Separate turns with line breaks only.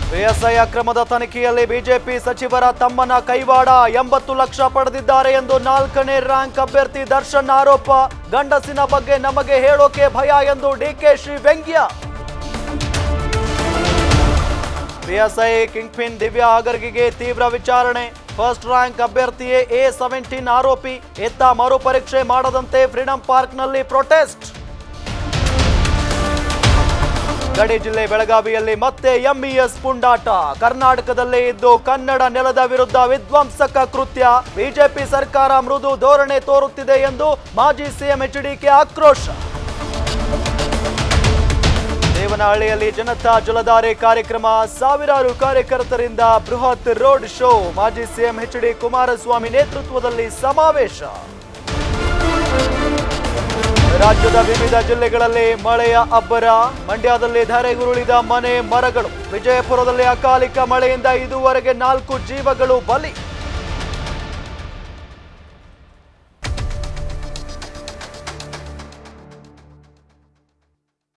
PSI ಅಕ್ರಮದ ತನಿಖೆಯಲ್ಲಿ BJP ಸಚಿವರ ತಮ್ಮನ ಕೈವಾಡ ಎಂಬತ್ತು ಲಕ್ಷ ಪಡೆದಿದ್ದಾರೆ ಎಂದು ನಾಲ್ಕನೇ ರ್ಯಾಂಕ್ ಅಭ್ಯರ್ಥಿ ದರ್ಶನ್ ಆರೋಪ ಗಂಡಸಿನ ಬಗ್ಗೆ ನಮಗೆ ಹೇಳೋಕೆ ಭಯ ಎಂದು ಡಿಕೆಶಿ ವ್ಯಂಗ್ಯ ಪಿಎಸ್ಐ ಕಿಂಗ್ ಪಿನ್ ದಿವ್ಯಾ ಆಗರ್ಗಿಗೆ ತೀವ್ರ ವಿಚಾರಣೆ ಫಸ್ಟ್ ರ್ಯಾಂಕ್ ಅಭ್ಯರ್ಥಿಯೇ ಎ ಸೆವೆಂಟೀನ್ ಆರೋಪಿ ಎತ್ತ ಮರುಪರೀಕ್ಷೆ ಮಾಡದಂತೆ ಫ್ರೀಡಂ ಪಾರ್ಕ್ನಲ್ಲಿ ಪ್ರೊಟೆಸ್ಟ್ ಗಡಿ ಜಿಲ್ಲೆ ಬೆಳಗಾವಿಯಲ್ಲಿ ಮತ್ತೆ ಎಂಇಎಸ್ ಪುಂಡಾಟ ಕರ್ನಾಟಕದಲ್ಲೇ ಇದ್ದು ಕನ್ನಡ ನೆಲದ ವಿರುದ್ಧ ವಿಧ್ವಂಸಕ ಕೃತ್ಯ ಬಿಜೆಪಿ ಸರ್ಕಾರ ಮೃದು ಧೋರಣೆ ತೋರುತ್ತಿದೆ ಎಂದು ಮಾಜಿ ಸಿಎಂ ಎಚ್ಡಿಕೆ ಆಕ್ರೋಶ ದೇವನಹಳ್ಳಿಯಲ್ಲಿ ಜನತಾ ಜಲಧಾರೆ ಕಾರ್ಯಕ್ರಮ ಸಾವಿರಾರು ಕಾರ್ಯಕರ್ತರಿಂದ ಬೃಹತ್ ರೋಡ್ ಶೋ ಮಾಜಿ ಸಿಎಂ ಎಚ್ ಡಿ ಕುಮಾರಸ್ವಾಮಿ ನೇತೃತ್ವದಲ್ಲಿ ಸಮಾವೇಶ ರಾಜ್ಯದ ವಿವಿಧ ಜಿಲ್ಲೆಗಳಲ್ಲಿ ಮಳೆಯ ಅಬ್ಬರ ಮಂಡ್ಯದಲ್ಲಿ ಧರೆಗುರುಳಿದ ಮನೆ ಮರಗಳು ವಿಜಯಪುರದಲ್ಲಿ ಅಕಾಲಿಕ ಮಳೆಯಿಂದ ಇದುವರೆಗೆ ನಾಲ್ಕು ಜೀವಗಳು ಬಲಿ